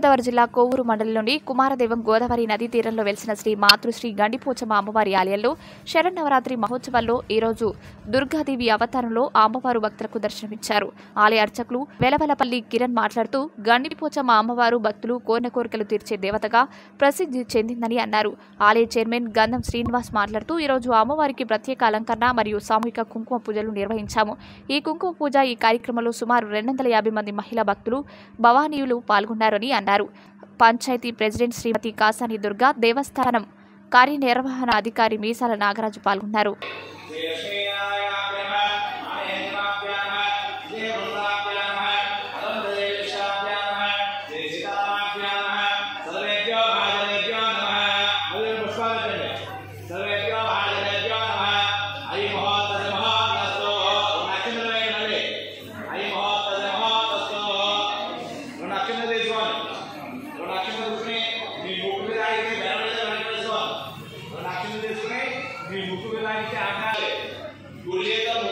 గోదావరి జిల్లా కోవూరు మండలంలోని కుమారదేవం గోదావరి నదీ తీరంలో వెలిసిన శ్రీ మాతృశ్రీ గండిపోచమ్మ అమ్మవారి ఆలయంలో శరన్నవరాత్రి మహోత్సవాల్లో ఈరోజు దుర్గాదేవి అవతారంలో ఆ అమ్మవారు భక్తులకు దర్శనమిచ్చారు ఆలయ అర్చకులు వెలవలపల్లి కిరణ్ మాట్లాడుతూ గండిపోచమ్మ అమ్మవారు భక్తులు కోరిన కోరికలు తీర్చే దేవతగా ప్రసిద్ధి చెందిందని అన్నారు ఆలయ చైర్మన్ గంధం శ్రీనివాస్ మాట్లాడుతూ ఈరోజు అమ్మవారికి ప్రత్యేక అలంకరణ మరియు సామూహిక కుంకుమ పూజలు నిర్వహించాము ఈ కుంకుమ పూజ ఈ కార్యక్రమంలో సుమారు రెండు వందల యాభై మంది మహిళా భక్తులు భవానీయులు పాల్గొన్నారని అన్నారు పంచాయతీ ప్రెసిడెంట్ శ్రీమతి కాసాని దుర్గా దేవస్థానం కార్యనిర్వహణ అధికారి మీసాల నాగరాజు పాల్గొన్నారు గుళ్ళేతో